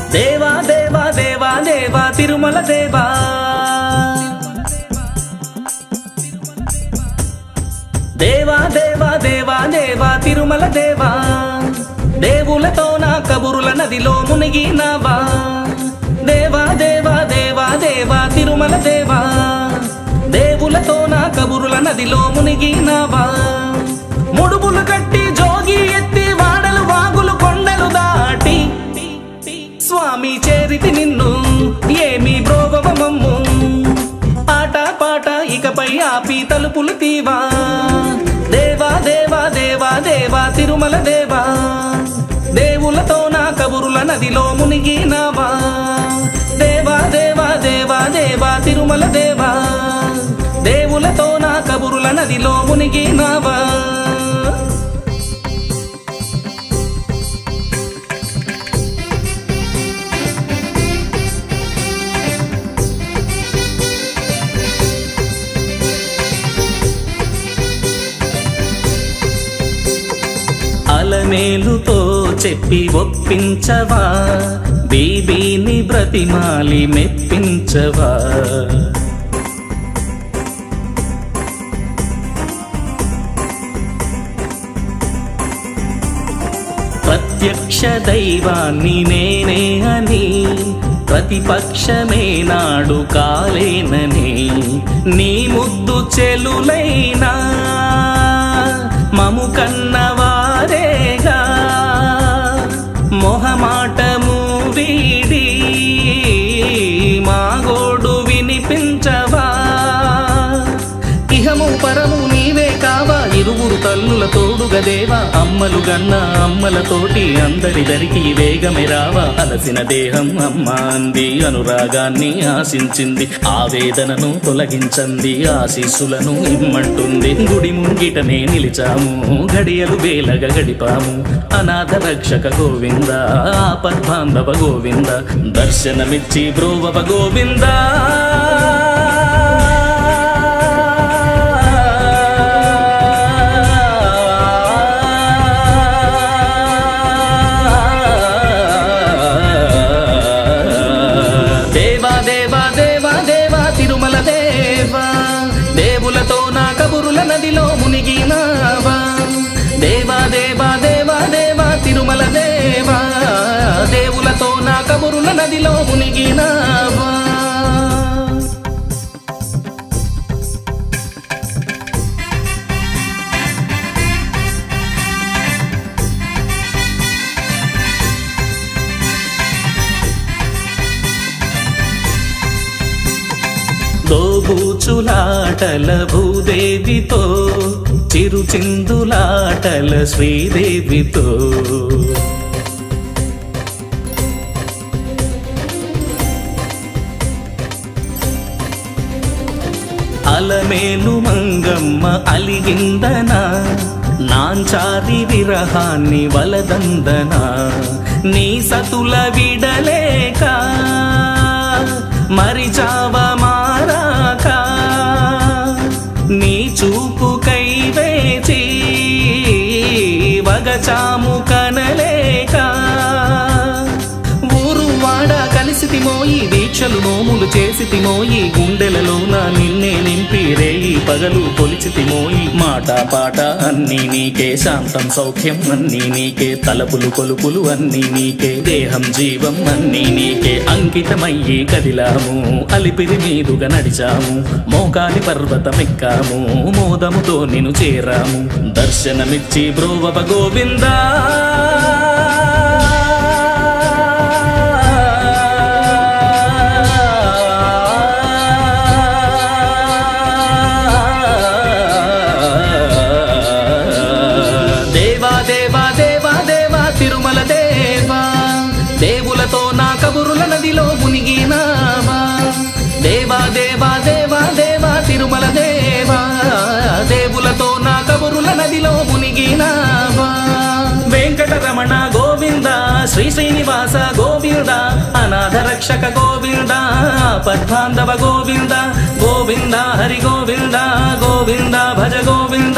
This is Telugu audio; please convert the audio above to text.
దేవా దేవా దేవా దేవా తిరుమల దేవా దేవా దేవా దేవా దేవా తిరుమల దేవా దేవులతో నా కబురుల నదిలో మునిగినావా దేవా దేవా దేవా దేవా తిరుమల దేవా దేవులతో నా కబురుల నదిలో మునిగినావా ముడుపులు కట్టి జోగి ఎత్తి వాడలు వాగులు కొండలు దాటి స్వామి చేరితి నిన్ను ఏమి బ్రోగవమమ్ము ఆట పాట ఇకపై ఆపి తలుపులు తీవా దేవా దేవా దేవా దేవా తిరుమల దేవా దేవులతో నా కబురుల నదిలో మునిగినావా దేవా దేవా దేవా దేవా తిరుమల దేవా దేవులతో నా కబురుల నదిలో మునిగినావా అలమేలుతో చెప్పి ఒప్పించవా బీబీని బ్రతిమాలి మెప్పించవా ప్రత్యక్ష దైవాన్ని నేనే అని ప్రతిపక్షమే నాడు కాలేనని నీ ముద్దు చెలులైనా మము కన్నవారేగా మొహమాటము వీడి మాగోడు వినిపించవా ఇహము పరము నీవే కావా ఇరువురు తల్లుల తోడుగా దేవా అమ్మలు గన్న అమ్మలతోటి అందరి దరికి వేగమే రావా అలసిన దేహం అమ్మ అంది అనురాగాన్ని ఆశించింది ఆవేదనను తొలగించంది ఆశీస్సులను ఇమ్మంటుంది గుడి ముంగిటనే నిలిచాము గడియలు వేలగా గడిపాము అనాథ రక్షక గోవింద ఆపద్బాంధవ గోవింద దర్శనమిచ్చి బ్రోవవ గోవిందా దేవా దేవా దేవా దేవా తిరుమల దేవా దేవులతో నా కబురుల నదిలో మునిగినావా దేవా దేవా దేవా దేవా తిరుమల దేవా దేవులతో నా కబురుల నదిలో మునిగినావా దోబూచులాటల భూదేవితో చిరుచిందులాటల శ్రీదేవితో అలమేలు మంగమ్మ అలిగిందన నాంచారి విరహాన్ని వలదందన నీ సతుల విడలేక మరిచావ మారాక నీ చూపు కైవేచి వగచాము కనలేక ఊరు వాడ కలిసితి మోయి దీక్షలు నోములు చేసితి మోయి గుండెలలో నా నిన్నే నింపి రేయి పగలు కొలిచితి మోయి మాట పాట అన్నీ నీకే శాంతం సౌఖ్యం అన్నీ నీకే తలపులు కొలుపులు అన్నీ నీకే దేహం జీవం అన్నీ నీకే అంకితమయ్యి కదిలాము అలిపిరి మీదుగా నడిచాము మోకాలి పర్వతమెక్కాము మోదముతో నిన్ను చేరాము దర్శనమిచ్చి బ్రోవప గోవిందా దేవా దేవా దేవా దేవా తిరుమల దేవా దేవులతో నా కబురుల నదిలో మునిగినావా దేవా దేవా దేవా దేవా తిరుమల దేవా దేవులతో నా కబురుల నదిలో మునిగినావా వెంకటరమణ గోవింద శ్రీ శ్రీనివాస గోవింద అనాథ రక్షక గోవింద పద్బాంధవ గోవింద గోవింద హరి గోవింద గోవింద భజ గోవింద